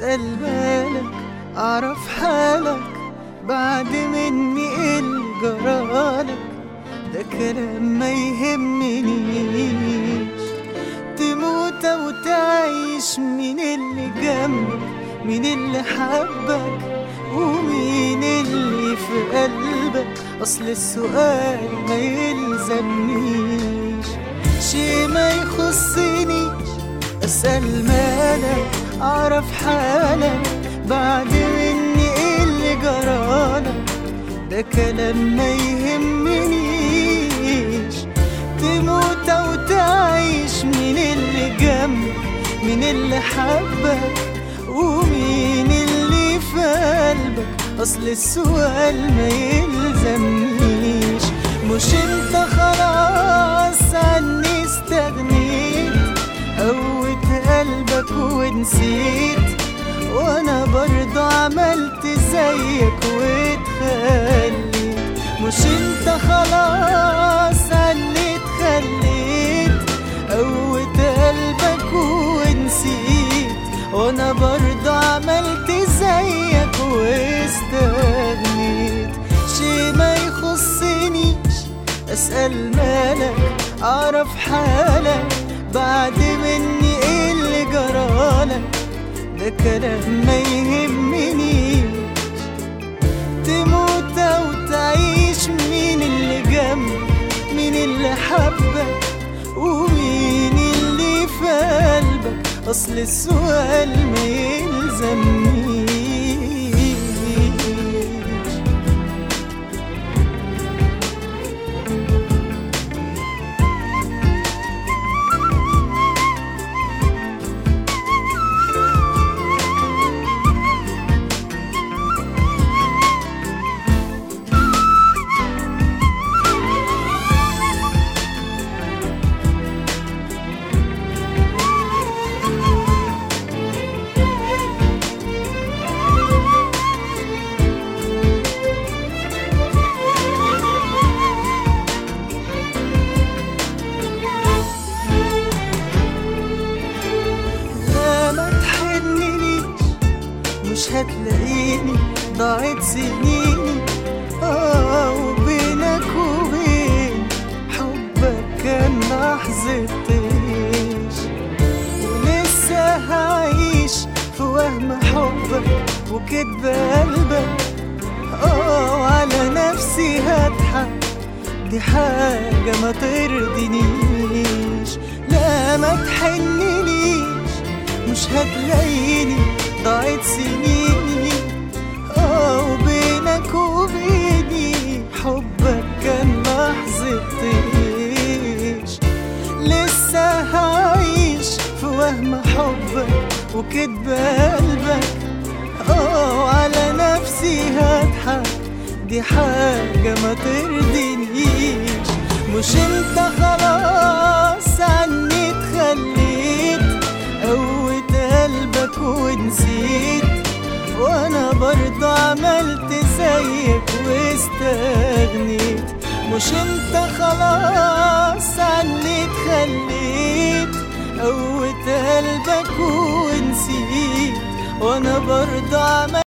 اسأل بالك اعرف حالك بعد مني ايه اللي جرالك ده كلام ما يهمنيش تموت او تعيش مين اللي جنبك مين اللي حبك ومين اللي في قلبك اصل السؤال ما يلزمنيش شي ما يخصنيش اسأل مالك اعرف حالك بعد مني ايه اللي جرالك ده كلام ما يهمنيش تموت او تعيش مين اللي جنبك مين اللي حبك ومين اللي في قلبك اصل السؤال ما يلزمنيش مش انت خلاص عني استغنيت قوت قلبك ونسيت وانا برضه عملت زيك واتخليت مش انت خلاص عني اتخليت قوت قلبك ونسيت وانا برضه عملت زيك واستغنيت شي ما يخصنيش اسأل مالك اعرف حالك بعد مني ايه اللي جرالك ده كلام ما يهمنيش تموت او تعيش مين اللي جنبك مين اللي حبك ومين اللي في قلبك اصل السؤال ما يلزمنيش لا ما تحننيش مش هتلاقيني ضاعت سنيني اه وبينك وبين حبك كان لحظة طيش ولسه هعيش في وهم حبك وكدب قلبك اه وعلى نفسي هضحك دي حاجة ما ترضينيش لا ما تحننيش مش هتلاقيني ضاعت سنيني اه وبينك وبيني حبك كان لحظة طيش لسه هعيش في وهم حبك وكدب قلبك اه وعلى نفسي هضحك دي حاجة ما ترضينيش مش انت خلاص عني اتخليت قوت قلبك ونسيت وانا برضه عملت زيك واستغنيت مش انت خلاص عني اتخليت قوت قلبك ونسيت وانا برضه عملت